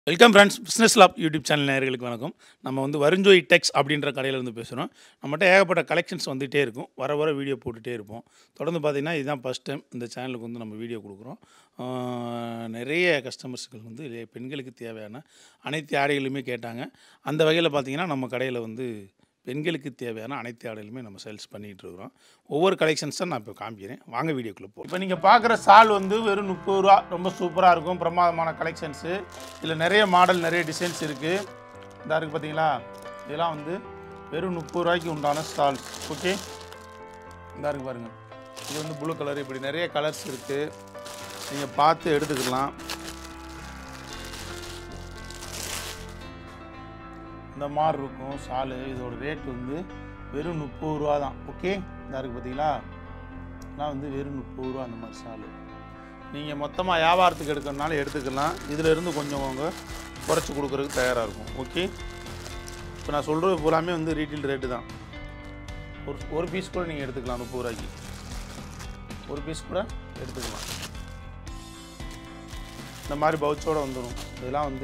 Welcome friends business lab YouTube channel நேயர்களுக்கு வணக்கம் நம்ம வந்து வருஞ்சோய் டெக்ஸ் அப்படின்ற கடையில் இருந்து பேசுகிறோம் நம்மகிட்ட ஏகப்பட்ட கலெக்ஷன்ஸ் வந்துகிட்டே இருக்கும் வர வர வீடியோ போட்டுகிட்டே இருப்போம் தொடர்ந்து பார்த்தீங்கன்னா இதுதான் ஃபஸ்ட் டைம் இந்த சேனலுக்கு வந்து நம்ம வீடியோ கொடுக்குறோம் ஆஹ் நிறைய கஸ்டமர்ஸ்கள் வந்து இல்லையா பெண்களுக்கு தேவையான அனைத்து ஆடைகளுமே கேட்டாங்க அந்த வகையில் பார்த்தீங்கன்னா நம்ம கடையில் வந்து பெண்களுக்கு தேவையான அனைத்து ஆடைகளுமே நம்ம சேல்ஸ் பண்ணிகிட்டு இருக்கிறோம் ஒவ்வொரு கலெக்ஷன்ஸை நான் இப்போ காமிக்கிறேன் வாங்க வீடியோக்குள்ளே போ இப்போ நீங்கள் பார்க்குற சால் வந்து வெறும் முப்பது ரூபா ரொம்ப சூப்பராக இருக்கும் பிரமாதமான கலெக்ஷன்ஸு இதில் நிறைய மாடல் நிறைய டிசைன்ஸ் இருக்குது இந்த இருக்குது பார்த்தீங்களா இதெல்லாம் வந்து வெறும் முப்பது ரூபாய்க்கு உண்டான ஸ்டால்ஸ் ஓகே இந்த இருக்கு பாருங்கள் இது வந்து ப்ளூ கலர் இப்படி நிறைய கலர்ஸ் இருக்குது நீங்கள் பார்த்து எடுத்துக்கலாம் இந்த மாதிரி இருக்கும் ஷாலு இதோட ரேட் வந்து வெறும் முப்பது ரூபா தான் ஓகே இந்த இருக்குது பார்த்தீங்களா இதெல்லாம் வந்து வெறும் முப்பது ரூபா அந்த மாதிரி ஷாலு நீங்கள் மொத்தமாக வியாபாரத்துக்கு எடுக்கிறனால எடுத்துக்கலாம் இதில் இருந்து கொஞ்சம் அவங்க குறைச்சி கொடுக்குறதுக்கு தயாராக இருக்கும் ஓகே இப்போ நான் சொல்கிறது பூராமே வந்து ரீட்டெயில் ரேட்டு தான் ஒரு ஒரு பீஸ் கூட நீங்கள் எடுத்துக்கலாம் முப்பது ரூபாய்க்கு ஒரு பீஸ் கூட எடுத்துக்கலாம் இந்த மாதிரி பவுச்சோட வந்துடும் இதெல்லாம் வந்து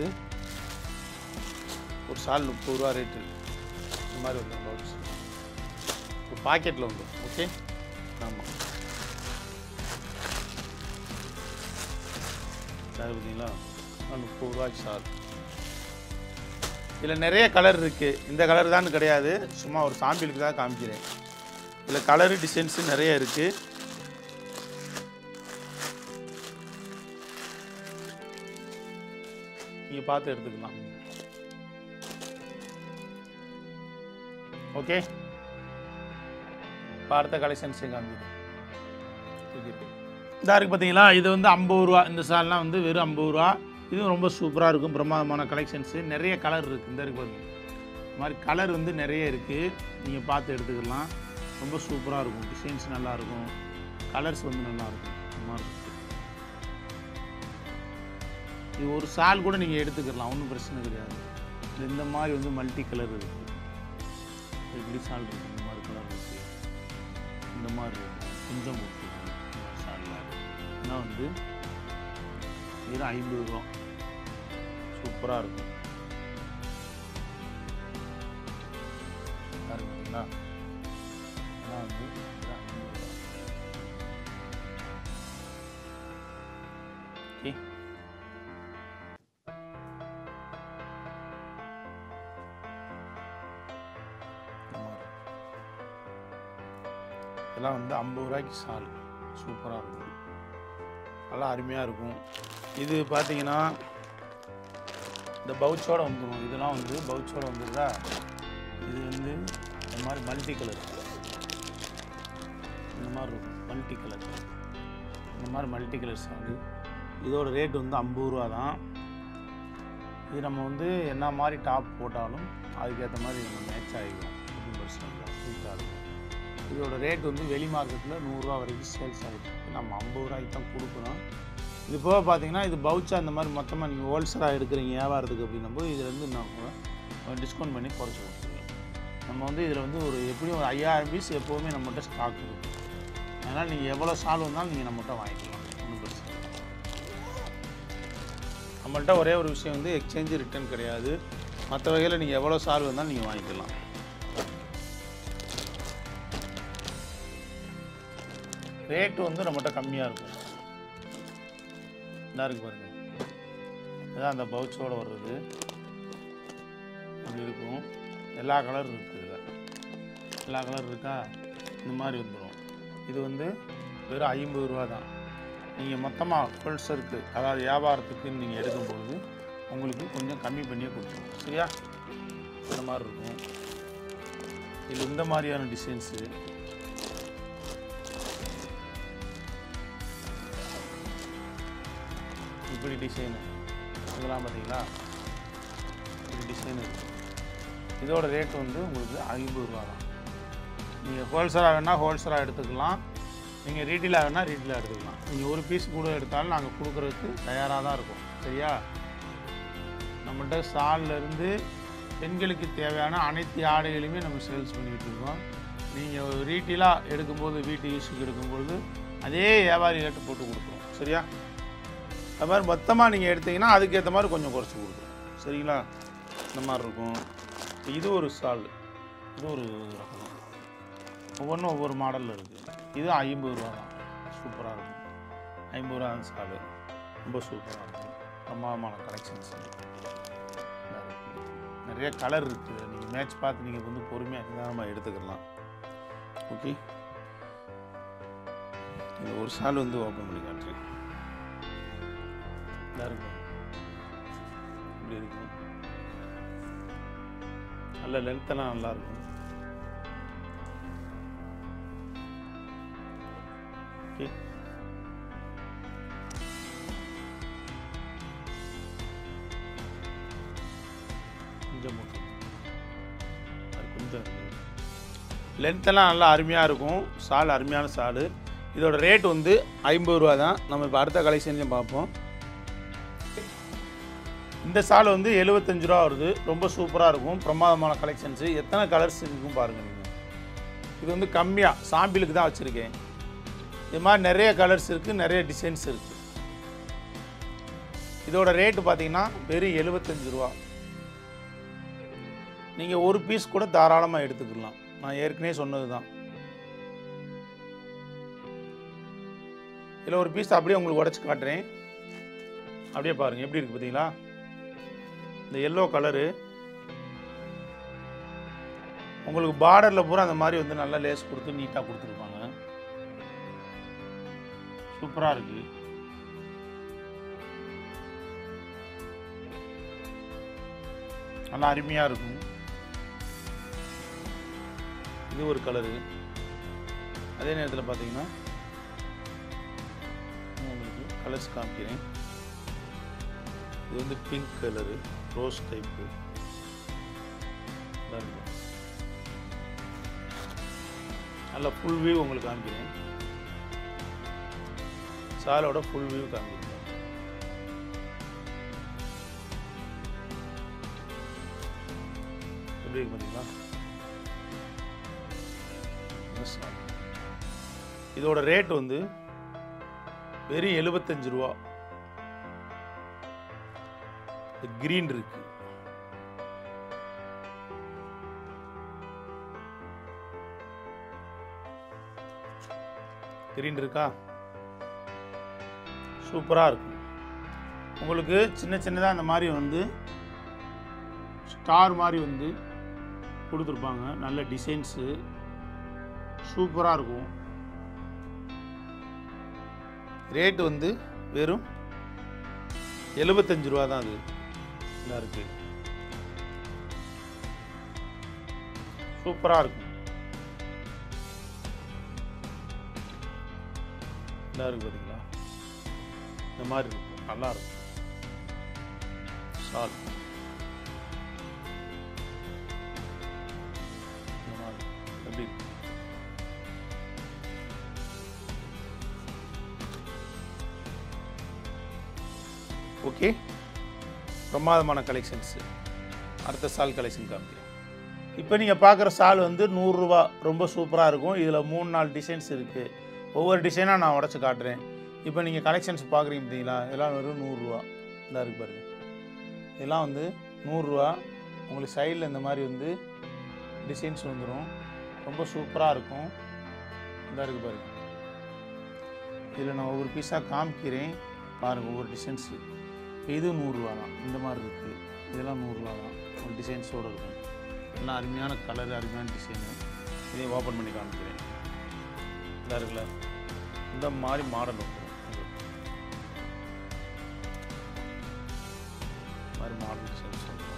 ஒரு சால் முப்பது ரூபா ரேட்டு இந்த மாதிரி வந்துடும் பவுச் ஒரு பாக்கெட்டில் வந்துடும் ஓகே ஆமாம் சார் பார்த்தீங்களா ஆ, முப்பது ரூபாய்க்கு சால் இதில் நிறைய கலர் இருக்குது இந்த கலர் தான் கிடையாது சும்மா ஒரு சாம்பிளுக்கு தான் காமிக்கிறேன் இதில் கலரு டிசைன்ஸு நிறைய இருக்குது நீங்கள் பார்த்து எடுத்துக்கலாம் ஓகே இப்போ அடுத்த கலெக்ஷன்ஸ் காமிக்கிறேன் இதா இருக்குது பார்த்தீங்களா இது வந்து ஐம்பது ரூபா இந்த சால்லாம் வந்து வெறும் ஐம்பது ரூபா இதுவும் ரொம்ப சூப்பராக இருக்கும் பிரமாதமான கலெக்ஷன்ஸு நிறைய கலர் இருக்குது இந்த இருக்கு பாருங்க இந்த மாதிரி கலர் வந்து நிறைய இருக்குது நீங்கள் பார்த்து எடுத்துக்கலாம் ரொம்ப சூப்பராக இருக்கும் டிசைன்ஸ் நல்லாயிருக்கும் கலர்ஸ் வந்து நல்லாயிருக்கும் இந்த மாதிரி இருக்கு இது ஒரு சால் கூட நீங்கள் எடுத்துக்கலாம் ஒன்றும் பிரச்சனை கிடையாது இது இந்த மாதிரி வந்து மல்டி கலர் இருக்குது இப்படி சால் இருக்குது இந்த மாதிரி கலர் இருக்குது இந்த மாதிரி இருக்கும் கொஞ்சம் இருக்குது சாலில் இதெல்லாம் வந்து இது ஐம்பது ரூபா சூப்பராக இருக்கும் பாருங்களா இதெல்லாம் வந்து இது 50 ரூபா. ஓகே இந்த மாதிரி. இதெல்லாம் வந்து ஐம்பது ரூபாய்க்கு சால் சூப்பராக இருக்கும் நல்லா அருமையாக இருக்கும் இது பார்த்தீங்கன்னா இந்த பவுச்சோட வந்துடும் இதெல்லாம் வந்து பவுச்சோட வந்துடுதா இது வந்து இந்த மாதிரி மல்டி கலர் இந்த மாதிரி இருக்கும் மல்டி கலர் இந்த மாதிரி மல்டி கலர் சால் இதோட ரேட் வந்து ஐம்பது ரூபா தான் இது நம்ம வந்து என்ன மாதிரி டாப் போட்டாலும் அதுக்கேற்ற மாதிரி நம்ம மேட்ச் ஆகிக்கும் ஒன்றும் பிரச்சனை இல்லை சூப்பராக இருக்கும் இதோட ரேட் வந்து வெளி மார்க்கெட்டில் நூறுரூவா வரைக்கும் சேல்ஸ் ஆகிட்டு இருக்கு. நம்ம ஐம்பது ரூபாய்க்கு தான் கொடுக்குறோம் இது போக பார்த்தீங்கன்னா இது பவுச்சா இந்த மாதிரி மொத்தமாக நீங்கள் ஹோல்சேலாக எடுக்கிறீங்க வியாபாரத்துக்கு அப்படின்னும்போது இதில் இருந்து நான் டிஸ்கவுண்ட் பண்ணி குறைச்சி கொடுத்துருவேன் நம்ம வந்து இதில் வந்து ஒரு எப்படியும் ஒரு ஐயாயிரம் பீஸ் எப்போவுமே நம்மகிட்ட ஸ்டாக் இருக்கும் அதனால் நீங்கள் எவ்வளோ சால் வந்தாலும் நீங்கள் நம்மகிட்ட வாங்கிக்கலாம் ஒன்றும் பிரச்சனை இல்லை நம்மள்ட்ட ஒரே ஒரு விஷயம் வந்து எக்ஸ்சேஞ்சு ரிட்டர்ன் கிடையாது மற்ற வகையில் நீங்கள் எவ்வளோ சால் வந்தாலும் நீங்கள் வாங்கிக்கலாம் ரேட்டு வந்து நம்மகிட்ட கம்மியாக இருக்கும் என்ன இருக்கு பாருங்க இதான் அந்த பவுச்சோட வர்றது இது இருக்கும் எல்லா கலரும் இருக்குது இதில் எல்லா கலர் இருக்கா இந்த மாதிரி வந்துடும் இது வந்து வெறும் ஐம்பது ரூபா தான் நீங்கள் மொத்தமாக ஹோல்சருக்கு அதாவது வியாபாரத்துக்கு நீங்கள் எடுக்கும்பொழுது உங்களுக்கு கொஞ்சம் கம்மி பண்ணியே கொடுத்துருவோம் சரியா இந்த மாதிரி இருக்கும் இதில் இந்த மாதிரியான டிசைன்ஸு இப்படி டிசைனு இதெல்லாம் பார்த்தீங்களா இப்படி டிசைன் இருக்குது இதோட ரேட் வந்து உங்களுக்கு ஐம்பது ரூபா தான் நீங்கள் ஹோல்சேலாக வேணால் ஹோல்சேலாக எடுத்துக்கலாம் நீங்கள் ரீட்டெயிலாக வேணால் ரீட்டெயிலாக எடுத்துக்கலாம் நீங்கள் ஒரு பீஸ் கூட எடுத்தாலும் நாங்கள் கொடுக்குறதுக்கு தயாராக தான் இருக்கோம் சரியா நம்மள்ட்ட சால்ல இருந்து பெண்களுக்கு தேவையான அனைத்து ஆடைகளையுமே நம்ம சேல்ஸ் பண்ணிக்கிட்டு இருக்கோம் நீங்கள் ரீட்டெயிலாக எடுக்கும்போது வீட்டு யூஸுக்கு எடுக்கும்போது அதே வியாபாரி ரேட்டு போட்டு கொடுக்குறோம் சரியா அது மாதிரி மொத்தமாக நீங்கள் எடுத்தீங்கன்னா அதுக்கேற்ற மாதிரி கொஞ்சம் குறைச்சி கொடுக்குறோம் சரிங்களா இந்த மாதிரி இருக்கும் இது ஒரு சால் இது ஒரு ரகம் ஒவ்வொன்றும் ஒவ்வொரு மாடலில் இருக்குது இது ஐம்பது ரூபா தான் சூப்பராக இருக்கும் ஐம்பது ரூபா தான் சால் ரொம்ப சூப்பராக இருக்கும் பிரமாதமான கலெக்ஷன்ஸ் நிறைய கலர் இருக்குது நீங்கள் மேட்ச் பார்த்து நீங்கள் வந்து பொறுமையாக நிதானமாக எடுத்துக்கலாம் ஓகே இது ஒரு சால் வந்து ஓப்பன் பண்ணி காட்டுறேன் இதா இருக்கும் இப்படி இருக்கும் நல்ல லென்த்தெல்லாம் நல்லா இருக்கும் ஓகே கொஞ்சம் மட்டும் அது கொஞ்சம் லென்த்தெல்லாம் நல்லா அருமையாக இருக்கும் சால் அருமையான சால் இதோட ரேட் வந்து ஐம்பது ரூபா தான் நம்ம இப்போ அடுத்த கலெக்ஷன்லையும் பார்ப்போம் இந்த சால் வந்து எழுபத்தஞ்சு ரூபா வருது ரொம்ப சூப்பராக இருக்கும் பிரமாதமான கலெக்ஷன்ஸு எத்தனை கலர்ஸ் இருக்கும் பாருங்கள் நீங்கள் இது வந்து கம்மியாக சாம்பிளுக்கு தான் வச்சுருக்கேன் இது மாதிரி நிறைய கலர்ஸ் இருக்குது நிறைய டிசைன்ஸ் இருக்குது இதோட ரேட்டு பார்த்தீங்கன்னா வெறும் எழுபத்தஞ்சு ரூபா நீங்கள் ஒரு பீஸ் கூட தாராளமாக எடுத்துக்கலாம் நான் ஏற்கனவே சொன்னது தான் இதில் ஒரு பீஸ் அப்படியே உங்களுக்கு உடச்சி காட்டுறேன் அப்படியே பாருங்கள் எப்படி இருக்குது பார்த்தீங்களா இந்த எல்லோ கலரு உங்களுக்கு பார்டரில் பூரா அந்த மாதிரி வந்து நல்லா லேஸ் கொடுத்து நீட்டாக கொடுத்துருப்பாங்க சூப்பராக இருக்குது நல்லா அருமையாக இருக்கும் இது ஒரு கலரு அதே நேரத்தில் பார்த்தீங்கன்னா உங்களுக்கு கலர்ஸ் காமிக்கிறேன் இது வந்து பிங்க் கலரு ரோஸ் டைப்பு நல்ல ஃபுல் வியூ உங்களுக்கு காமிக்கிறேன் சாலோட ஃபுல் வியூ காமிக்கிறேன் எப்படி இருக்கு பார்த்தீங்களா இந்த சால். இதோட ரேட் வந்து வெறும் எழுபத்தஞ்சு ரூபா கிரீன் இருக்கு கிரீன் இருக்கா சூப்பராக இருக்கும் உங்களுக்கு சின்ன சின்னதாக அந்த மாதிரி வந்து ஸ்டார் மாதிரி வந்து கொடுத்துருப்பாங்க நல்ல டிசைன்ஸு சூப்பராக இருக்கும் ரேட் வந்து வெறும் எழுபத்தஞ்சு ரூபா தான் அது இதாக இருக்கு சூப்பராக இருக்கும் இதாக இருக்கு பார்த்தீங்களா இந்த மாதிரி இருக்கும் நல்லா இருக்கும் சால் இந்த மாதிரி எப்படி இருக்கு? ஓகே பிரமாதமான கலெக்ஷன்ஸு அடுத்த சால் கலெக்ஷன் காமிக்கிறேன் இப்போ நீங்கள் பார்க்குற சால் வந்து நூறுரூவா ரொம்ப சூப்பராக இருக்கும் இதில் மூணு நாலு டிசைன்ஸ் இருக்குது ஒவ்வொரு டிசைனாக நான் உடச்சி காட்டுறேன் இப்போ நீங்கள் கலெக்ஷன்ஸ் பார்க்குறீங்க பார்த்தீங்களா இதெல்லாம் வெறும் நூறுரூவா இந்த இருக்கு பாருங்க இதெல்லாம் வந்து நூறுரூவா உங்களுக்கு சைடில் இந்த மாதிரி வந்து டிசைன்ஸ் வந்துடும் ரொம்ப சூப்பராக இருக்கும் இந்த இருக்கு பாருங்க இதில் நான் ஒவ்வொரு பீஸாக காமிக்கிறேன் பாருங்கள் ஒவ்வொரு டிசைன்ஸு இது நூறுரூவா தான் இந்த மாதிரி இருக்குது இதெல்லாம் நூறுரூவா தான் ஒரு டிசைன்ஸோடு இருக்கும் எல்லாம் அருமையான கலர் அருமையான டிசைனு இதையும் ஓப்பன் பண்ணி காமிக்கிறேன் இதாக இருக்குல்ல இந்த மாதிரி மாடல் வந்துடும் இந்த மாதிரி மாடல் டிசைன்ஸ் வந்துடும்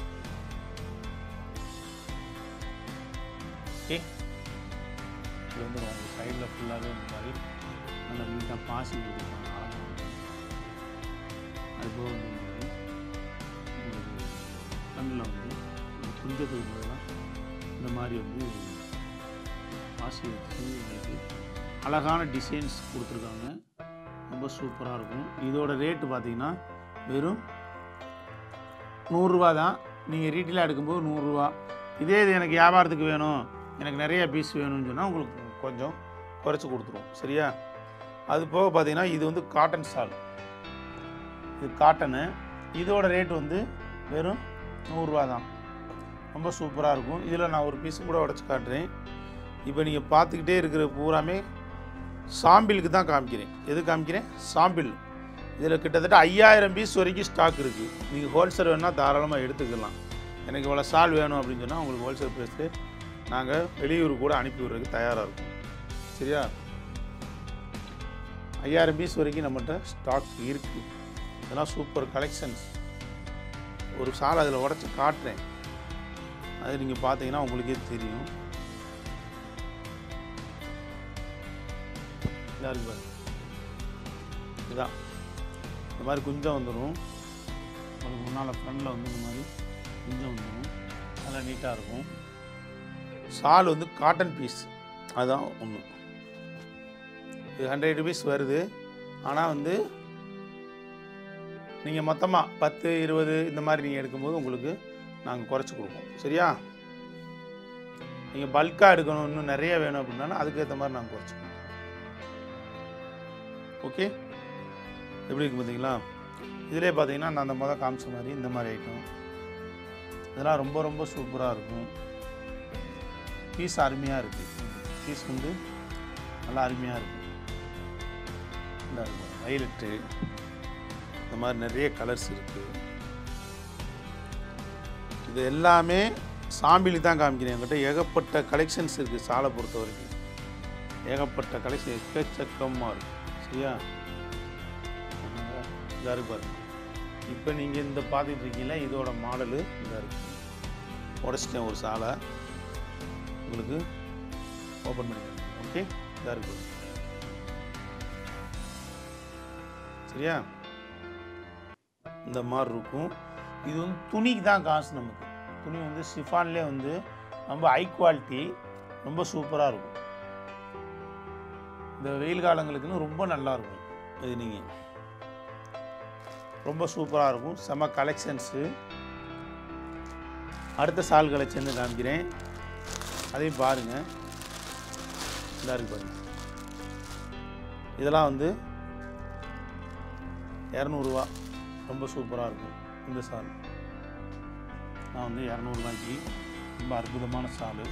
ஓகே இது வந்து உங்கள் சைடில் ஃபுல்லாகவே இந்த மாதிரி நல்லா நீட்டாக பாசி கொடுத்துருப்பாங்க அழகாக இருக்கும். அது போக வந்து உங்களுக்கு கண்ணில் வந்து இந்த குஞ்சத்துக்கு பதிலாக இந்த மாதிரி வந்து பாசி வச்சு உங்களுக்கு அழகான டிசைன்ஸ் கொடுத்துருக்காங்க ரொம்ப சூப்பராக இருக்கும் இதோட ரேட்டு பார்த்தீங்கன்னா வெறும் நூறுரூவா தான் நீங்கள் ரீட்டெயிலாக எடுக்கும்போது நூறுரூவா இதே இது எனக்கு வியாபாரத்துக்கு வேணும் எனக்கு நிறைய பீஸ் வேணும்னு சொன்னால் உங்களுக்கு கொஞ்சம் குறைச்சி கொடுத்துருவோம் சரியா அது போக பார்த்தீங்கன்னா இது வந்து காட்டன் சால் இது காட்டனு இதோட ரேட் வந்து வெறும் நூறுரூவா தான் ரொம்ப சூப்பராக இருக்கும் இதில் நான் ஒரு பீஸ் கூட உடச்சி காட்டுறேன் இப்போ நீங்கள் பார்த்துக்கிட்டே இருக்கிற பூராமே சாம்பிளுக்கு தான் காமிக்கிறேன் எது காமிக்கிறேன் சாம்பிள் இதில் கிட்டத்தட்ட ஐயாயிரம் பீஸ் வரைக்கும் ஸ்டாக் இருக்குது நீங்கள் ஹோல்சேல் வேணால் தாராளமாக எடுத்துக்கலாம் எனக்கு இவ்வளோ சால் வேணும் அப்படின்னு சொன்னால் உங்களுக்கு ஹோல்சேல் ப்ரைஸில் நாங்கள் வெளியூர் கூட அனுப்பி விடுறதுக்கு தயாராக இருக்கும் சரியா ஐயாயிரம் பீஸ் வரைக்கும் நம்மகிட்ட ஸ்டாக் இருக்குது இதெல்லாம் சூப்பர் கலெக்ஷன்ஸ் ஒரு சால் அதில் உடச்சி காட்டுறேன் அது நீங்கள் பார்த்தீங்கன்னா உங்களுக்கே தெரியும் இதா இருக்கு பாருங்க. இதுதான் இந்த மாதிரி குஞ்சம் வந்துடும் உங்களுக்கு முன்னால் ஃப்ரண்டில் வந்து இந்த மாதிரி குஞ்சம் வந்துடும் நல்லா நீட்டாக இருக்கும் ஷால் வந்து காட்டன் பீஸ் அதுதான் ஒன்று இது ஹண்ட்ரட் ருபீஸ் வருது ஆனால் வந்து நீங்கள் மொத்தமாக பத்து இருபது இந்த மாதிரி நீங்கள் எடுக்கும்போது உங்களுக்கு நாங்கள் குறைச்சி கொடுப்போம் சரியா நீங்கள் பல்காக எடுக்கணும் இன்னும் நிறைய வேணும் அப்படின்னா அதுக்கேற்ற மாதிரி நாங்கள் குறைச்சி கொடுப்போம் ஓகே எப்படி இருக்கு பார்த்தீங்களா இதிலே பார்த்தீங்கன்னா நான் அந்த முதல் காமிச்ச மாதிரி இந்த மாதிரி ஐட்டம் இதெல்லாம் ரொம்ப ரொம்ப சூப்பராக இருக்கும் பீஸ் அருமையாக இருக்குது பீஸ் வந்து நல்லா அருமையாக இருக்கும் இந்த வயலட்டு இந்த மாதிரி நிறைய கலர்ஸ் இருக்குது இது எல்லாமே சாம்பிளி தான் காமிக்கிறேன் என்கிட்ட ஏகப்பட்ட கலெக்ஷன்ஸ் இருக்குது சாலை பொறுத்த வரைக்கும் ஏகப்பட்ட கலெக்ஷன் எக்கச்சக்கமாக இருக்கும் சரியா இதாக இருக்கு பாருங்க இப்போ நீங்கள் இந்த பார்த்துட்டு இருக்கீங்களா இதோட மாடலு இதாக இருக்கு உடச்சிட்டேன் ஒரு சாலை உங்களுக்கு ஓப்பன் பண்ணிக்கிறேன் ஓகே இதாக இருக்கு பாருங்க. சரியா இந்த மாதிரி இருக்கும் இது வந்து துணிக்கு தான் காசு நமக்கு துணி வந்து சிஃபான்லேயே வந்து ரொம்ப ஹை குவாலிட்டி ரொம்ப சூப்பராக இருக்கும் இந்த வெயில் காலங்களுக்குன்னு ரொம்ப நல்லா இருக்கும் இது நீங்கள் ரொம்ப சூப்பராக இருக்கும் செம கலெக்ஷன்ஸு அடுத்த சால் கலெக்ஷன் காமிக்கிறேன் அதையும் பாருங்கள் இதாக இருக்கு பாருங்க இதெல்லாம் வந்து இரநூறுவா ரொம்ப சூப்பராக இருக்கும் இந்த சால் நான் வந்து இரநூறுவாய்க்கு ரொம்ப அற்புதமான சால்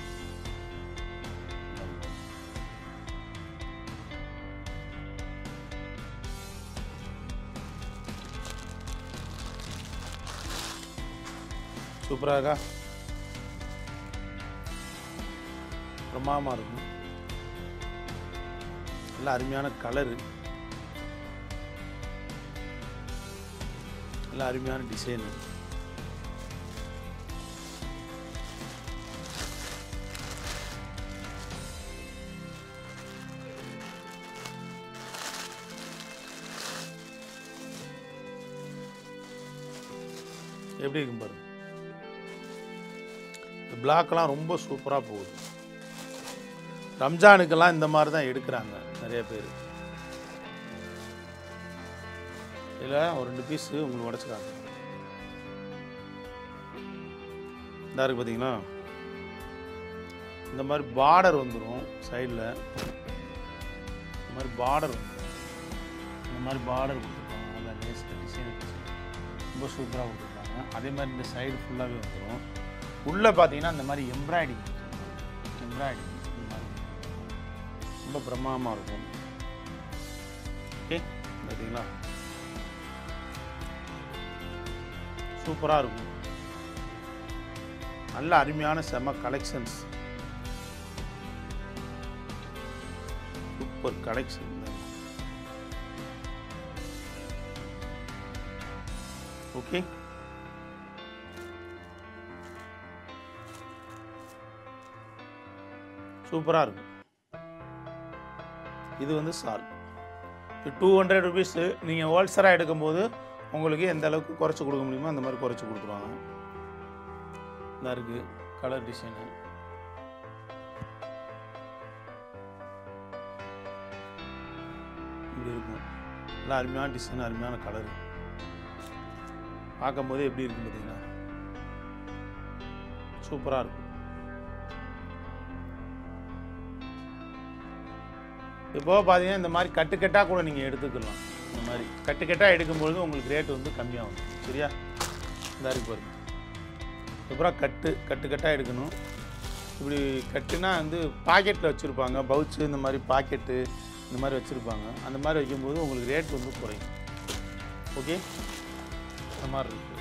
சூப்பராக இருக்கா பிரமாதமாக இருக்கும் நல்ல அருமையான கலரு நல்ல அருமையான டிசைனு எப்படி இருக்கும் பாருங்க இந்த பிளாக்லாம் ரொம்ப சூப்பராக போகுது ரம்ஜானுக்கெல்லாம் இந்த மாதிரி தான் எடுக்கிறாங்க நிறைய பேர் இதில் ஒரு ரெண்டு பீஸு உங்களுக்கு உடச்சிக்காங்க இந்த இருக்கு பார்த்தீங்களா இந்த மாதிரி பார்டர் வந்துடும் சைடில் இந்த மாதிரி பார்டர் வந்துடும் இந்த மாதிரி பார்டர் கொடுத்துருப்பாங்க நல்லா லேஸ் டிசைன் ரொம்ப சூப்பராக கொடுத்துருப்பாங்க அதே மாதிரி இந்த சைடு ஃபுல்லாகவே வந்துடும் உள்ளே பார்த்தீங்கன்னா இந்த மாதிரி எம்ப்ராய்டிங் எம்ப்ராய்டிங் இந்த மாதிரி ரொம்ப பிரமாதமாக இருக்கும் ஓகே பார்த்தீங்களா சூப்பராக இருக்கும் நல்ல அருமையான செம கலெக்ஷன்ஸ் சூப்பர் கலெக்ஷன் ஓகே சூப்பராக இருக்கும் இது வந்து சால் இது டூ ஹண்ட்ரட் ருபீஸு நீங்கள் ஹோல்சேலாக எடுக்கும்போது உங்களுக்கு எந்த அளவுக்கு குறைச்சி கொடுக்க முடியுமோ அந்த மாதிரி குறைச்சி கொடுத்துருவாங்க இந்த இருக்குது கலர் டிசைனு இப்படி இருக்கும் நல்லா அருமையான டிசைன் அருமையான கலர் பார்க்கும்போது எப்படி இருக்கும் பார்த்தீங்களா சூப்பராக இருக்கும் இப்போ பார்த்தீங்கன்னா இந்த மாதிரி கட்டுக்கட்டாக கூட நீங்கள் எடுத்துக்கலாம் இந்த மாதிரி கட்டுக்கட்டாக எடுக்கும்பொழுது உங்களுக்கு ரேட் வந்து கம்மியாகும் சரியா இந்த இருக்கு பாருங்க அப்புறம் கட்டு கட்டு கட்டாக எடுக்கணும் இப்படி கட்டுனா வந்து பாக்கெட்டில் வச்சுருப்பாங்க பவுச்சு இந்த மாதிரி பாக்கெட்டு இந்த மாதிரி வச்சுருப்பாங்க அந்த மாதிரி வைக்கும்போது உங்களுக்கு ரேட் வந்து குறையும் ஓகே இந்த மாதிரி இருக்குது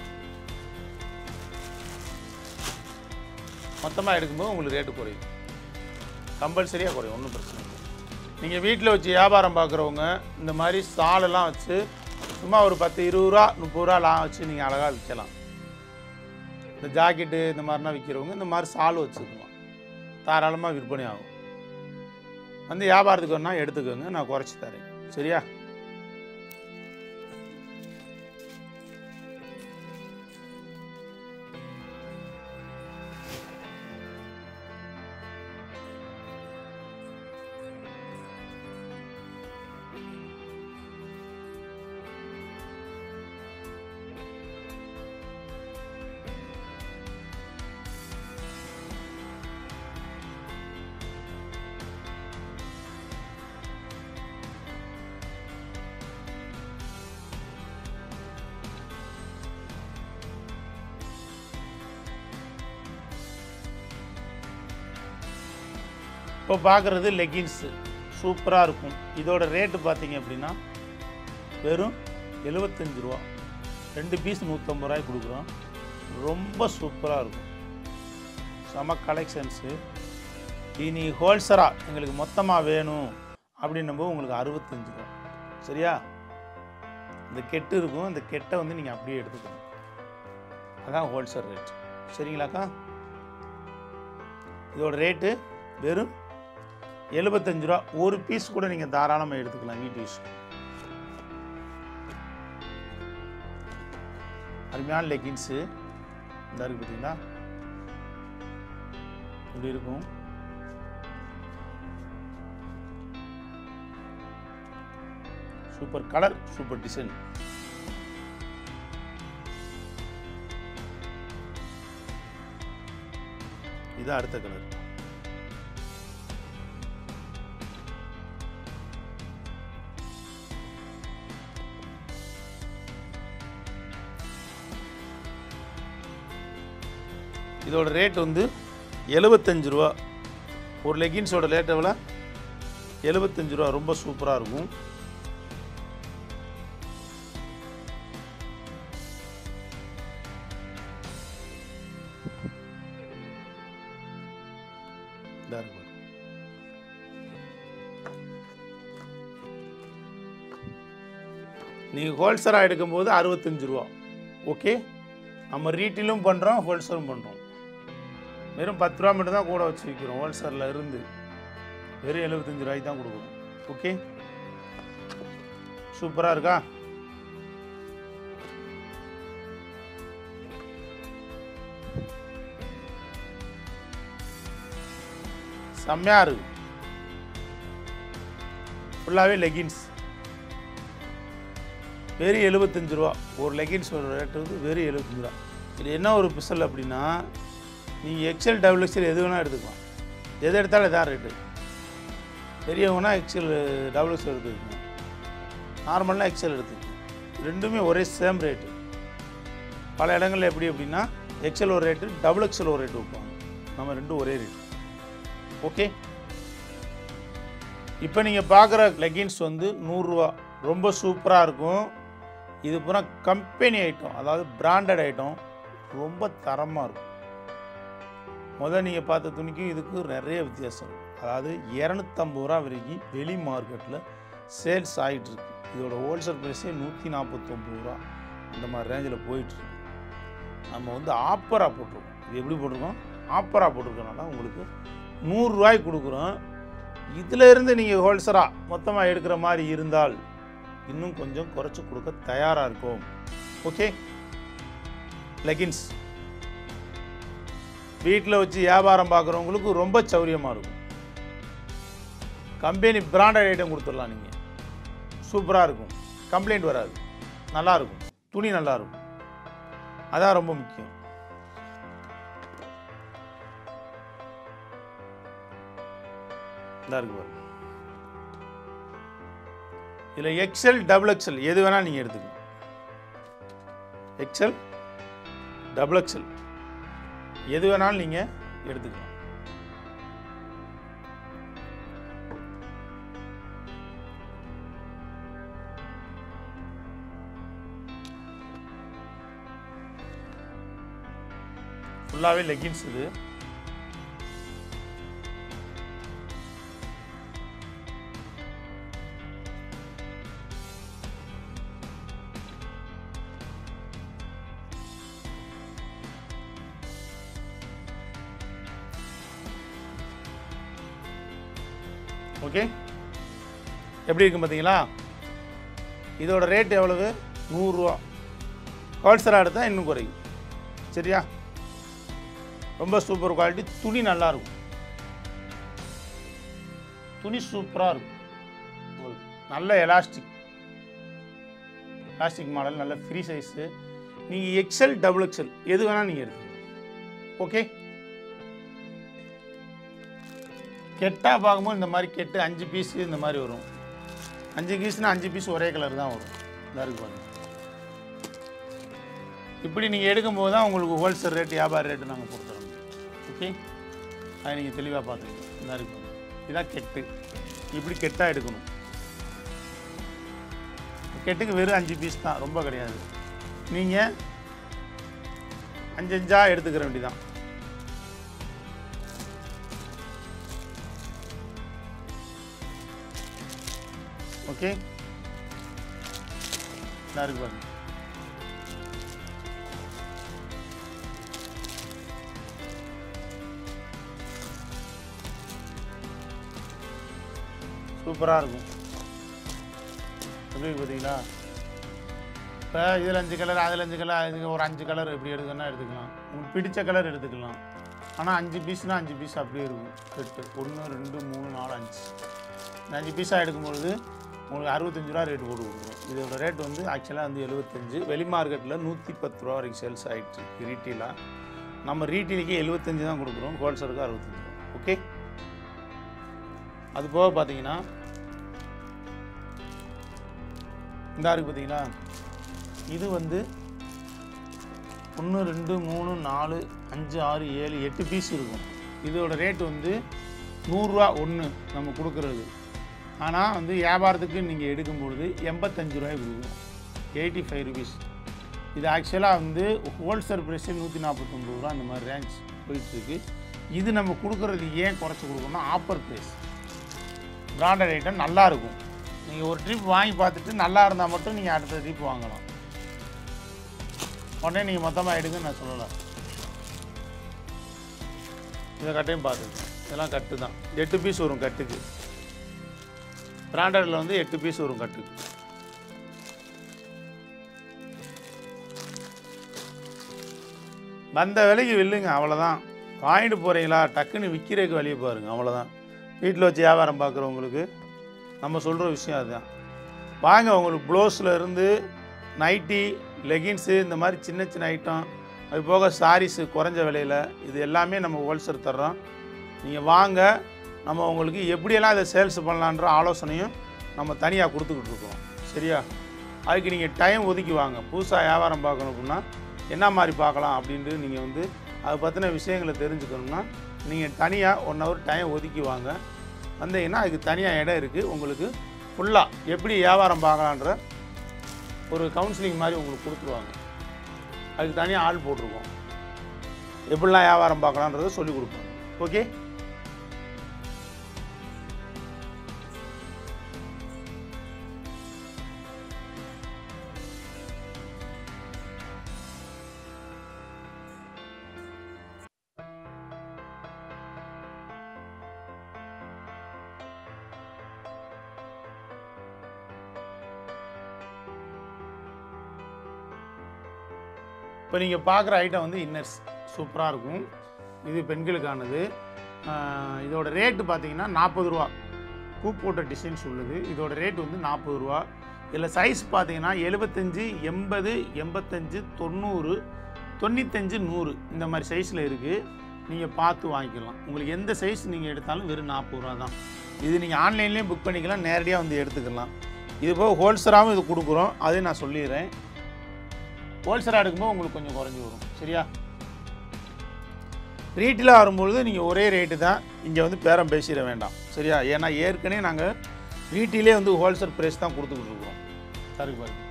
மொத்தமாக எடுக்கும்போது உங்களுக்கு ரேட்டு குறையும் கம்பல்சரியாக குறையும் ஒன்றும் பிரச்சனை இல்லை நீங்கள் வீட்டில் வச்சு வியாபாரம் பார்க்குறவங்க இந்த மாதிரி சாலெல்லாம் வச்சு சும்மா ஒரு பத்து இருபது ரூபா முப்பது ரூபாலாம் வச்சு நீங்கள் அழகாக விற்கலாம் இந்த ஜாக்கெட்டு இந்த மாதிரிலாம் விற்கிறவங்க இந்த மாதிரி சால் வச்சுக்கலாம் தாராளமாக விற்பனை ஆகும் வந்து வியாபாரத்துக்கு வேணா எடுத்துக்கோங்க நான் குறைச்சி தரேன் சரியா இப்போ பார்க்குறது லெகின்ஸு சூப்பராக இருக்கும் இதோட ரேட்டு பார்த்தீங்க அப்படின்னா வெறும் எழுபத்தஞ்சு ரூபா ரெண்டு பீஸ் நூற்றம்பது ரூபாய்க்கு கொடுக்குறோம் ரொம்ப சூப்பராக இருக்கும் செம கலெக்ஷன்ஸு இனி ஹோல்சராக எங்களுக்கு மொத்தமாக வேணும் அப்படின்னும்போது உங்களுக்கு அறுபத்தஞ்சு ரூபா சரியா இந்த கெட்டு இருக்கும் இந்த கெட்டை வந்து நீங்கள் அப்படியே எடுத்துக்கணும் அதான் ஹோல்சேல் ரேட் சரிங்களாக்கா இதோட ரேட்டு வெறும் எழுபத்தஞ்சு ரூபா ஒரு பீஸ் கூட நீங்கள் தாராளமாக எடுத்துக்கலாம் வீட்டு யூஸ் அருமையான லெகின்ஸு இந்த இருக்கு பார்த்தீங்களா இப்படி இருக்கும் சூப்பர் கலர் சூப்பர் டிசைன் இது அடுத்த கலர் இதோட ரேட் வந்து எழுபத்தஞ்சு ரூபா ஒரு லெகின்ஸோட ரேட் எவ்வளோ எழுபத்தஞ்சு ரூபா ரொம்ப சூப்பராக இருக்கும் இதா இருக்கு பாரு. நீங்கள் ஹோல்சேலாக எடுக்கும்போது அறுபத்தஞ்சு ரூபா ஓகே நம்ம ரீட்டெயிலும் பண்ணுறோம் ஹோல்சேலும் பண்ணுறோம் வெறும் பத்து ரூபா மட்டும் தான் கூட வச்சு விற்கிறோம் ஹோல்சேலில் இருந்து வெறும் எழுபத்தஞ்சு ரூபாய்க்கு தான் கொடுக்குறோம் ஓகே சூப்பராக இருக்கா செம்மையாக இருக்கு ஃபுல்லாகவே லெகின்ஸ் வெறும் எழுபத்தஞ்சு ரூபா ஒரு லெகின்ஸோட ரேட்டு வந்து வெறும் எழுபத்தஞ்சு ரூபா இது என்ன ஒரு பிசல் அப்படின்னா நீங்கள் எக்ஸல் டபுள் எக்ஸல் எது வேணால் எடுத்துக்கலாம் எது எடுத்தாலும் இதான் ரேட்டு பெரியவங்கன்னா எக்ஸல் டபுள் எக்ஸல் எடுத்துக்கணும் நார்மலாக எக்ஸல் எடுத்துக்கணும் ரெண்டுமே ஒரே சேம் ரேட்டு பல இடங்கள்ல எப்படி அப்படின்னா எக்ஸல் ஒரு ரேட்டு டபுள் எக்ஸல் ஒரு ரேட்டு வைப்பாங்க நம்ம ரெண்டும் ஒரே ரேட்டு ஓகே இப்போ நீங்கள் பார்க்குற லெகின்ஸ் வந்து நூறுரூவா ரொம்ப சூப்பராக இருக்கும் இது பூரா கம்பெனி ஐட்டம் அதாவது பிராண்டட் ஐட்டம் ரொம்ப தரமாக இருக்கும் முதல் நீங்கள் பார்த்த துணிக்கும் இதுக்கு நிறைய வித்தியாசம் இருக்குது அதாவது இரநூத்தம்பது ரூபா வரைக்கும் வெளி மார்க்கெட்டில் சேல்ஸ் ஆகிட்டு இருக்கு இதோட ஹோல்சேல் ப்ரைஸே நூற்றி நாற்பத்தொம்பது ரூபா இந்த மாதிரி ரேஞ்சில் போயிட்டுருக்கு நம்ம வந்து ஆப்பராக போட்டிருக்கோம் இது எப்படி போட்டிருக்கோம் ஆப்பராக போட்டிருக்கனால உங்களுக்கு நூறுரூவாய்க்கு கொடுக்குறோம் இதில் இருந்து நீங்கள் ஹோல்சராக மொத்தமாக எடுக்கிற மாதிரி இருந்தால் இன்னும் கொஞ்சம் குறைச்சி கொடுக்க தயாராக இருக்கும் ஓகே லெகின்ஸ் வீட்டில் வச்சு வியாபாரம் பார்க்குறவங்களுக்கு ரொம்ப சௌரியமாக இருக்கும் கம்பெனி பிராண்டட் ஐட்டம் கொடுத்துடலாம் நீங்கள் சூப்பராக இருக்கும் கம்ப்ளைண்ட் வராது நல்லா இருக்கும் துணி நல்லா இருக்கும் அதான் ரொம்ப முக்கியம் இதாக இருக்கு பாருங்க இதில் எக்ஸல் டபுள் எக்ஸல் எது வேணால் நீங்கள் எடுத்துக்கலாம் எக்ஸல் டபுள் எக்ஸல் எது வேணாலும் நீங்கள் எடுத்துக்கலாம் ஃபுல்லாகவே லெகின்ஸ் இது ஓகே எப்படி இருக்கும் பார்த்தீங்களா இதோட ரேட் எவ்வளவு நூறுரூவா ஹோல்சேலாக எடுத்தால் இன்னும் குறையும் சரியா ரொம்ப சூப்பர் குவாலிட்டி துணி நல்லா இருக்கும் துணி சூப்பராக இருக்கும் உங்களுக்கு நல்ல எலாஸ்டிக் எலாஸ்டிக் மாடல் நல்ல ஃப்ரீ சைஸு நீங்கள் எக்ஸல் டபுள் எக்ஸல் எது வேணால் நீங்கள் எடுத்துக்கலாம் ஓகே கெட்டாக பார்க்கும்போது இந்த மாதிரி கெட்டு அஞ்சு பீஸு இந்த மாதிரி வரும் அஞ்சு பீஸ்னால் அஞ்சு பீஸ் ஒரே கலர் தான் வரும் இதாக இருக்கு பாருங்க இப்படி நீங்கள் எடுக்கும்போது தான் உங்களுக்கு ஹோல்சேல் ரேட் வியாபார ரேட்டு நாங்கள் கொடுத்துறோம் ஓகே அதை நீங்கள் தெளிவாக பார்த்துக்கணும் இதாக இருக்கு பாருங்க. இதான் கெட்டு இப்படி கெட்டாக எடுக்கணும் கெட்டுக்கு வெறும் அஞ்சு பீஸ் தான் ரொம்ப கிடையாது நீங்கள் அஞ்சு அஞ்சா எடுத்துக்கிற வேண்டியதான் ஓகே நல்லா இருக்கு பாருங்க சூப்பராக இருக்கும் எப்படி இருக்கு பார்த்தீங்களா இப்போ இதில் அஞ்சு கலர் அதில் அஞ்சு கலர் இதுக்கு ஒரு அஞ்சு கலர் எப்படி எடுக்கணும்னா எடுத்துக்கலாம் உங்களுக்கு பிடிச்ச கலர் எடுத்துக்கலாம் ஆனால் அஞ்சு பீஸ்னால் அஞ்சு பீஸ் அப்படியே இருக்கும் செட்டு ஒன்று ரெண்டு மூணு நாலு அஞ்சு இந்த அஞ்சு பீஸாக எடுக்கும்பொழுது உங்களுக்கு அறுபத்தஞ்சு ரூபா ரேட் போட்டு கொடுக்குறோம் இதோட ரேட் வந்து ஆக்சுவலாக வந்து எழுபத்தஞ்சு வெளி மார்க்கெட்டில் நூற்றி பத்து ரூபா வரைக்கும் சேல்ஸ் ஆகிட்டு ரீட்டெயிலாக நம்ம ரீட்டெயிலுக்கு எழுபத்தஞ்சு தான் கொடுக்குறோம் ஹோல்சேலுக்கு அறுபத்தஞ்சு ரூபா ஓகே அது போக பார்த்தீங்கன்னா இந்த இருக்கு பார்த்தீங்களா இது வந்து ஒன்று ரெண்டு மூணு நாலு அஞ்சு ஆறு ஏழு எட்டு பீஸ் இருக்கும் இதோட ரேட் வந்து நூறுரூவா ஒன்று நம்ம கொடுக்குறது ஆனால் வந்து வியாபாரத்துக்கு நீங்கள் எடுக்கும்பொழுது எண்பத்தஞ்சு ரூபாய் கொடுக்குறோம் எயிட்டி ஃபைவ் ருபீஸ் இது ஆக்சுவலாக வந்து ஹோல்சேல் ப்ரைஸே நூற்றி நாற்பத்தொம்பது ரூபா அந்த மாதிரி ரேஞ்ச் போயிட்டுருக்கு இது நம்ம கொடுக்குறது ஏன் குறைச்சி கொடுக்கணும்னா ஆஃபர் ப்ரைஸ் பிராண்டட் ஐட்டம் நல்லா இருக்கும் நீங்கள் ஒரு ட்ரிப் வாங்கி பார்த்துட்டு நல்லா இருந்தால் மட்டும் நீங்கள் அடுத்த ட்ரிப் வாங்கலாம் உடனே நீங்கள் மொத்தமாக எடுங்கன்னு நான் சொல்லலை இதை கட்டையும் பார்த்துங்க இதெல்லாம் கட்டு தான் எட்டு பீஸ் வரும் கட்டுக்கு பிராண்டடில் வந்து எட்டு பீஸ் வரும் கட்டுக்கு வந்த விலைக்கு வில்லுங்க அவ்வளோதான் வாங்கிட்டு போகிறீங்களா டக்குன்னு விற்கிறதுக்கு வழியை பாருங்க அவ்வளோதான் வீட்டில் வச்சு வியாபாரம் பார்க்குறவங்களுக்கு நம்ம சொல்கிற விஷயம் அதுதான் வாங்க உங்களுக்கு ப்ளவுஸில் இருந்து நைட்டி லெகின்ஸு இந்த மாதிரி சின்ன சின்ன ஐட்டம் அது போக சாரீஸு குறைஞ்ச விலையில் இது எல்லாமே நம்ம ஹோல்சேல் தர்றோம் நீங்கள் வாங்க நம்ம உங்களுக்கு எப்படியெல்லாம் இதை சேல்ஸ் பண்ணலான்ற ஆலோசனையும் நம்ம தனியாக கொடுத்துக்கிட்டு இருக்கோம் சரியா அதுக்கு நீங்கள் டைம் ஒதுக்கி வாங்க புதுசாக வியாபாரம் பார்க்கணும் அப்படின்னா என்ன மாதிரி பார்க்கலாம் அப்படின்ட்டு நீங்கள் வந்து அதை பற்றின விஷயங்களை தெரிஞ்சுக்கணும்னா நீங்கள் தனியாக ஒன் ஹவர் டைம் ஒதுக்கி வாங்க வந்தீங்கன்னா அதுக்கு தனியாக இடம் இருக்குது உங்களுக்கு ஃபுல்லாக எப்படி வியாபாரம் பார்க்கலான்ற ஒரு கவுன்சிலிங் மாதிரி உங்களுக்கு கொடுத்துருவாங்க அதுக்கு தனியாக ஆள் போட்டிருக்கோம் எப்படிலாம் வியாபாரம் பார்க்கலான்றதை சொல்லி கொடுப்போம் ஓகே இப்போ நீங்கள் பார்க்குற ஐட்டம் வந்து இன்னர்ஸ் சூப்பராக இருக்கும் இது பெண்களுக்கானது ஆஹ் இதோட ரேட்டு பார்த்தீங்கன்னா நாற்பது ரூபா பூ போட்ட டிசைன்ஸ் உள்ளது இதோட ரேட் வந்து நாற்பது ரூபா இதில் சைஸ் பார்த்தீங்கன்னா எழுபத்தஞ்சி எண்பது எண்பத்தஞ்சு தொண்ணூறு தொண்ணூத்தஞ்சு நூறு இந்த மாதிரி சைஸில் இருக்குது நீங்கள் பார்த்து வாங்கிக்கலாம் உங்களுக்கு எந்த சைஸ் நீங்கள் எடுத்தாலும் வெறும் நாற்பது ரூபா தான் இது நீங்கள் ஆன்லைன்லேயும் புக் பண்ணிக்கலாம் நேரடியாக வந்து எடுத்துக்கலாம் இது போக ஹோல்சேலாகவும் இது கொடுக்குறோம் அதையும் நான் சொல்லிடுறேன் ஹோல்சேலாக எடுக்கும்போது உங்களுக்கு கொஞ்சம் குறைஞ்சி வரும் சரியா ரீட்டிலாக வரும்பொழுது நீங்கள் ஒரே ரேட்டு தான் இங்கே வந்து பேரம் பேசிட வேண்டாம் சரியா ஏன்னா ஏற்கனவே நாங்கள் ரீட்டிலே வந்து ஹோல்சேல் ப்ரைஸ் தான் கொடுத்துக்கிட்டு இருக்கிறோம் சரி பாருங்க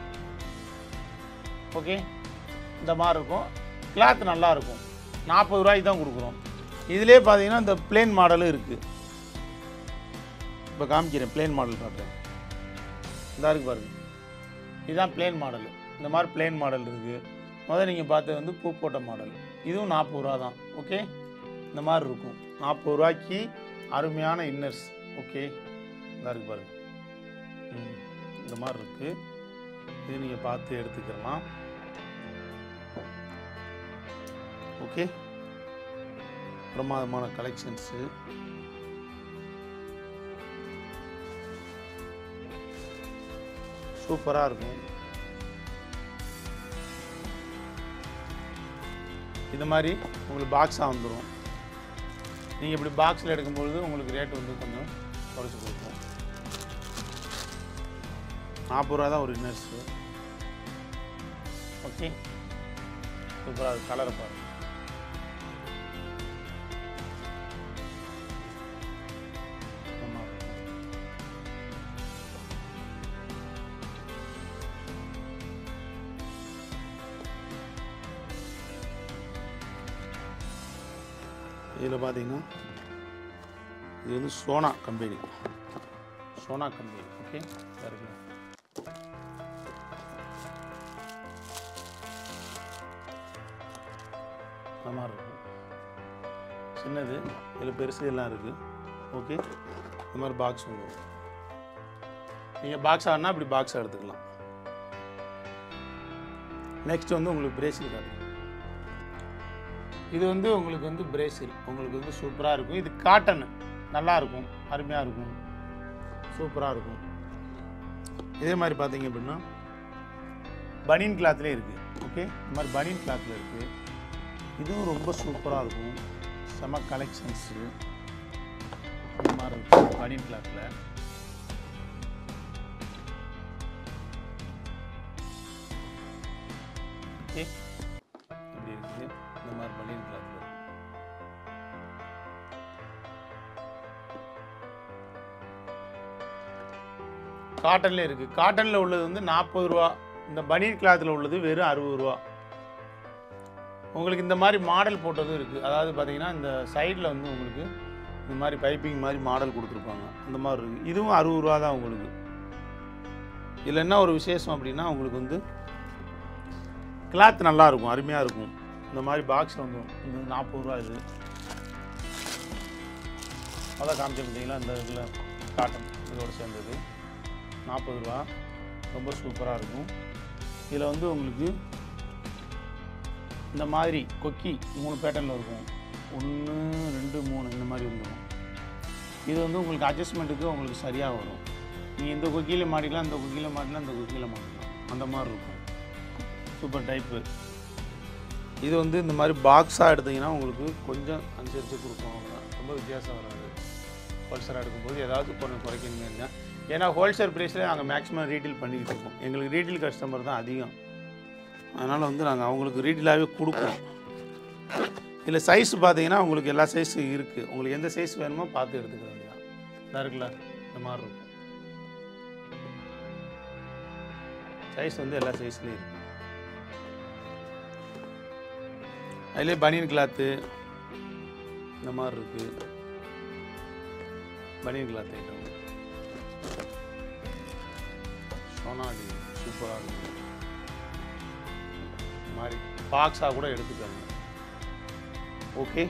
ஓகே இந்த மாதிரி இருக்கும் கிளாத் நல்லா இருக்கும் நாற்பது ரூபாய்க்கு தான் கொடுக்குறோம் இதிலே பார்த்தீங்கன்னா இந்த பிளேன் மாடலும் இருக்குது இப்போ காமிக்கிறேன் பிளேன் மாடல் காட்டுறேன் இந்த இருக்கு பாருங்க இதுதான் பிளேன் மாடல் இந்த மாதிரி பிளேன் மாடல் இருக்குது முதல்ல நீங்கள் பார்த்தது வந்து பூ போட்ட மாடல் இதுவும் நாற்பது ரூபா தான் ஓகே இந்த மாதிரி இருக்கும் நாற்பது ரூபாய்க்கு அருமையான இன்னர்ஸ் ஓகே இந்த இருக்கு பாருங்க ம், இந்த மாதிரி இருக்குது இது நீங்கள் பார்த்து எடுத்துக்கலாம் ஓகே பிரமாதமான கலெக்ஷன்ஸு சூப்பராக இருக்கும் இந்த மாதிரி உங்களுக்கு பாக்ஸாக வந்துடும் நீங்கள் இப்படி பாக்ஸில் எடுக்கும்பொழுது உங்களுக்கு ரேட் வந்து கொஞ்சம் குறைச்சி கொடுக்கும் நாற்பது ரூபா தான் ஒரு இன்னர்ஸு ஓகே சூப்பராக இருக்கு கலரை பாருங்க ஆமா. இதில் பார்த்தீங்கன்னா இது வந்து Sona company Sona company okay இருக்கு அந்த மாதிரி இருக்கும் சின்னது இதில் பெருசு எல்லாம் இருக்குது ஓகே இந்த மாதிரி பாக்ஸ் வந்துடும் நீங்கள் பாக்ஸ் ஆடினா இப்படி பாக்ஸ் எடுத்துக்கலாம் நெக்ஸ்ட் வந்து உங்களுக்கு பிரேசில் காட்டுங்க இது வந்து உங்களுக்கு வந்து பிரேசில் உங்களுக்கு வந்து சூப்பராக இருக்கும் இது காட்டன் நல்லா இருக்கும் அருமையாக இருக்கும் சூப்பராக இருக்கும் இதே மாதிரி பார்த்தீங்க அப்படின்னா பனியன் கிளாத்லேயே இருக்குது ஓகே இந்த மாதிரி பனியன் கிளாத்தில் இருக்குது இதுவும் ரொம்ப சூப்பராக இருக்கும் செம கலெக்ஷன்ஸு இந்த மாதிரி இருக்கும் பனியன் கிளாத்தில் ஓகே இப்படி இருக்குது இந்த மாதிரி பனியன் கிளாத்தில் காட்டனில் இருக்குது காட்டனில் உள்ளது வந்து நாற்பது ரூபா இந்த பனியன் கிளாத்தில் உள்ளது வெறும் அறுபது ரூபா உங்களுக்கு இந்த மாதிரி மாடல் போட்டதும் இருக்குது அதாவது பார்த்தீங்கன்னா இந்த சைடில் வந்து உங்களுக்கு இந்த மாதிரி பைப்பிங் மாதிரி மாடல் கொடுத்துருப்பாங்க அந்த மாதிரி இருக்குது இதுவும் அறுபது ரூபா தான் உங்களுக்கு இதில் என்ன ஒரு விசேஷம் அப்படின்னா உங்களுக்கு வந்து கிளாத் நல்லா இருக்கும் அருமையாக இருக்கும் இந்த மாதிரி பாக்ஸ் வந்து இந்த நாற்பது ரூபா இது அதான் காமிச்சு பார்த்தீங்களா இந்த இதில் காட்டன் இதோட சேர்ந்தது நாற்பது ரூபா ரொம்ப சூப்பராக இருக்கும் இதில் வந்து உங்களுக்கு இந்த மாதிரி கொக்கி மூணு பேட்டர்னில் இருக்கும் ஒன்று ரெண்டு மூணு இந்த மாதிரி வந்துடும் இது வந்து உங்களுக்கு அட்ஜஸ்ட்மெண்ட்டுக்கு உங்களுக்கு சரியாக வரும் நீங்கள் இந்த கொக்கியில் மாட்டிக்கலாம் இந்த கொக்கியில் மாட்டிக்கலாம் இந்த கொக்கியில் மாட்டிக்கலாம் அந்த மாதிரி இருக்கும் சூப்பர் டைப்பு இது வந்து இந்த மாதிரி பாக்ஸாக எடுத்தீங்கன்னா உங்களுக்கு கொஞ்சம் அனுசரித்து கொடுப்போம் அவ்வளோதான் ரொம்ப வித்தியாசம் வராது ஹோல்சேலாக எடுக்கும்போது ஏதாவது கொஞ்சம் குறைக்கணுங்க ஏன்னா ஹோல்சேல் ப்ரைஸில் நாங்கள் மேக்ஸிமம் ரீட்டெயில் பண்ணிக்கிட்டு இருக்கோம் எங்களுக்கு ரீட்டெயில் கஸ்டமர் தான் அதிகம் அதனால் வந்து நாங்கள் அவங்களுக்கு ரீட்டெயிலாகவே கொடுக்குறோம் இதில் சைஸ் பார்த்தீங்கன்னா உங்களுக்கு எல்லா சைஸும் இருக்குது உங்களுக்கு எந்த சைஸ் வேணுமோ பார்த்து எடுத்துக்க வேண்டியதான் இதா இருக்குல்ல இந்த மாதிரி இருக்கும் சைஸ் வந்து எல்லா சைஸ்லேயும் இருக்குது அதிலே பனியன் கிளாத்து இந்த மாதிரி இருக்குது பனியன் கிளாத் ஐட்டம் சோனாலி சூப்பராக இருக்கும் இந்த மாதிரி பாக்ஸாக கூட எடுத்துக்கோங்க ஓகே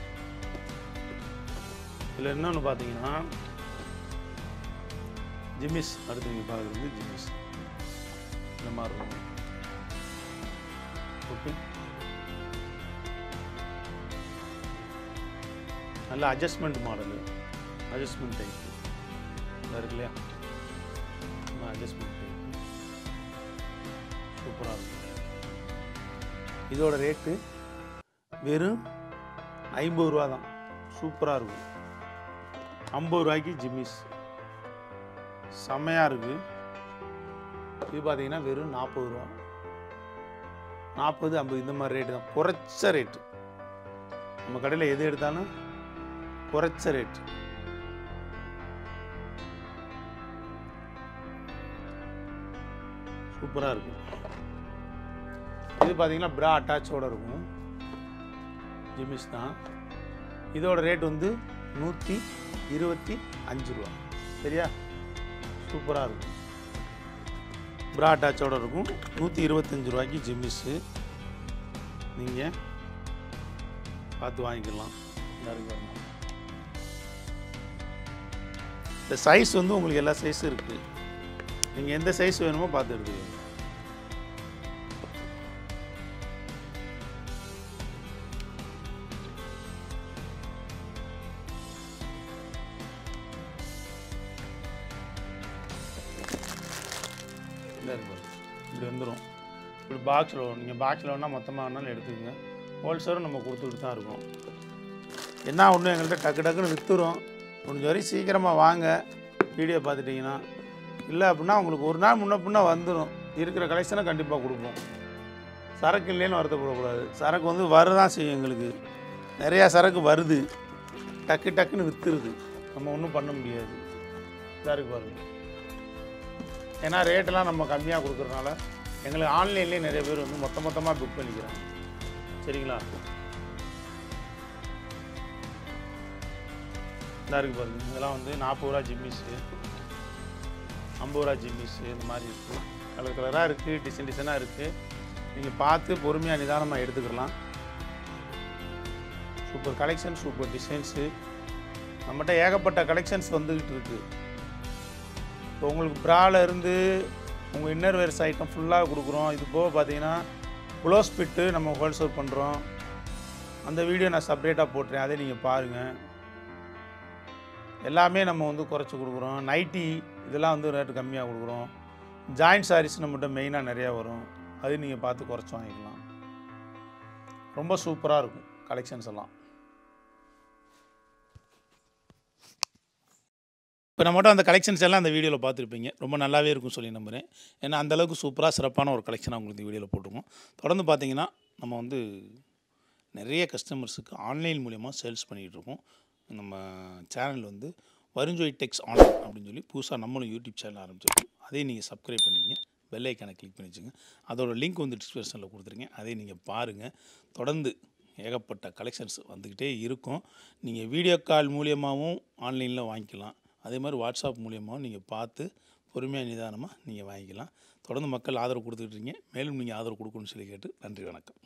இதில் இன்னொன்று பார்த்தீங்கன்னா ஜிமிஸ் அடுத்து நீங்கள் பார்க்குறது ஜிமிஸ் இந்த மாதிரி இருக்கும் ஓகே நல்ல அட்ஜஸ்ட்மெண்ட் மாடலு அட்ஜஸ்ட்மெண்ட் டைப் இருக்கு இல்லையா அட்ஜஸ்ட்மெண்ட் டைப் சூப்பராக இருக்கும் இதோட ரேட்டு வெறும் ஐம்பது ரூபா தான் சூப்பராக இருக்கும் ஐம்பது ரூபாய்க்கு ஜிம்மிஸ் செம்மையாக இருக்குது இது பார்த்தீங்கன்னா வெறும் நாற்பது ரூபா நாற்பது ஐம்பது இந்த மாதிரி ரேட்டு தான் குறைச்ச ரேட்டு நம்ம கடையில் எது எடுத்தாலும் குறைச்ச ரேட்டு சூப்பராக இருக்கும் இது பார்த்தீங்கன்னா ப்ரா அட்டாச்சோட இருக்கும் ஜிமிஸ் தான் இதோட ரேட் வந்து நூற்றி இருபத்தி அஞ்சு ரூபா சரியா சூப்பராக இருக்கும் ப்ரா அட்டாச்சோட இருக்கும் நூற்றி இருபத்தஞ்சி ரூபாய்க்கு ஜிம்மிஸு நீங்கள் பார்த்து வாங்கிக்கலாம் இந்த இருக்கு பாருங்க. இந்த சைஸ் வந்து உங்களுக்கு எல்லா சைஸும் இருக்குது நீங்கள் எந்த சைஸ் வேணுமோ பார்த்து எடுத்துக்கோங்க இந்த இருக்கு பாருங்க. இப்படி வந்துடும் இப்படி பாக்ஸில் வரும் நீங்கள் பாக்ஸில் வேணால் மொத்தமாக வேணாலும் எடுத்துக்கோங்க ஹோல்சேலும் நம்ம கொடுத்துக்கிட்டு தான் இருக்கோம் என்ன ஒன்று எங்கள்கிட்ட டக்கு டக்குன்னு விற்றுரும் முடிஞ்ச வரைக்கும் சீக்கிரமாக வாங்க வீடியோ பார்த்துட்டிங்கன்னா இல்லை அப்படின்னா உங்களுக்கு ஒரு நாள் முன்ன பின்ன வந்துடும் இருக்கிற கலெக்ஷனை கண்டிப்பாக கொடுப்போம் சரக்கு இல்லைன்னு வருத்தப்படக்கூடாது சரக்கு வந்து வரதான் செய்யும் எங்களுக்கு நிறையா சரக்கு வருது டக்கு டக்குன்னு விற்றுருது நம்ம ஒன்றும் பண்ண முடியாது சரக்கு பாருங்க ஏன்னா ரேட்டெல்லாம் நம்ம கம்மியாக கொடுக்குறதுனால எங்களுக்கு ஆன்லைன்லேயே நிறைய பேர் வந்து மொத்த மொத்தமாக புக் பண்ணிக்கிறாங்க சரிங்களா இந்த இருக்கு பாருங்க இதெல்லாம் வந்து நாற்பது ரூபா ஜிம்மிஸு ஐம்பது ரூபா ஜிம்மிஸு இந்த மாதிரி இருக்குது கலர் கலராக இருக்குது டிசைன் டிசைனாக இருக்குது நீங்கள் பார்த்து பொறுமையாக நிதானமாக எடுத்துக்கலாம் சூப்பர் கலெக்ஷன் சூப்பர் டிசைன்ஸு நம்மகிட்ட ஏகப்பட்ட கலெக்ஷன்ஸ் வந்துக்கிட்டு இருக்குது இப்போ உங்களுக்கு ப்ரால இருந்து உங்கள் இன்னர் வேர்ஸ் ஐட்டம் ஃபுல்லாக கொடுக்குறோம் இது போக பார்த்தீங்கன்னா க்ளோஸ் பிட்டு நம்ம ஹோல்சேல் பண்ணுறோம் அந்த வீடியோ நான் செப்பரேட்டாக போட்டுறேன் அதை நீங்கள் பாருங்கள் எல்லாமே நம்ம வந்து குறைச்சி கொடுக்குறோம் நைட்டி இதெல்லாம் வந்து ரேட்டு கம்மியாக கொடுக்குறோம் ஜாயிண்ட் சாரீஸ் நம்மகிட்ட மெயினாக நிறையா வரும் அது நீங்கள் பார்த்து குறைச்சி வாங்கிக்கலாம் ரொம்ப சூப்பராக இருக்கும் கலெக்ஷன்ஸ் எல்லாம் இப்போ நம்மகிட்ட அந்த கலெக்ஷன்ஸ் எல்லாம் அந்த வீடியோவில் பார்த்துருப்பீங்க ரொம்ப நல்லாவே இருக்கும் சொல்லி நம்புகிறேன் ஏன்னா அந்தளவுக்கு சூப்பராக சிறப்பான ஒரு கலெக்ஷனாக உங்களுக்கு இந்த வீடியோவில் போட்டிருக்கோம் தொடர்ந்து பார்த்தீங்கன்னா நம்ம வந்து நிறைய கஸ்டமர்ஸுக்கு ஆன்லைன் மூலியமாக சேல்ஸ் பண்ணிகிட்ருக்கோம் நம்ம சேனல் வந்து வருஞ்சோய் டெக்ஸ் ஆன்லைன் அப்படின்னு சொல்லி புதுசாக நம்மளும் யூடியூப் சேனல் ஆரம்பிச்சிருக்கோம் அதையும் நீங்கள் சப்ஸ்கிரைப் பண்ணிங்க பெல் ஐக்கானை கிளிக் பண்ணி வச்சுங்க அதோட லிங்க் வந்து டிஸ்கிரிப்ஷனில் கொடுத்துருங்க அதையும் நீங்கள் பாருங்கள் தொடர்ந்து ஏகப்பட்ட கலெக்ஷன்ஸ் வந்துக்கிட்டே இருக்கும் நீங்கள் வீடியோ கால் மூலியமாகவும் ஆன்லைனில் வாங்கிக்கலாம் அதே மாதிரி வாட்ஸ்அப் மூலியமாகவும் நீங்கள் பார்த்து பொறுமையாக நிதானமாக நீங்கள் வாங்கிக்கலாம் தொடர்ந்து மக்கள் ஆதரவு கொடுத்துக்கிட்டு இருக்கீங்க மேலும் நீங்கள் ஆதரவு கொடுக்கணும்னு சொல்லி கேட்டு நன்றி வணக்கம்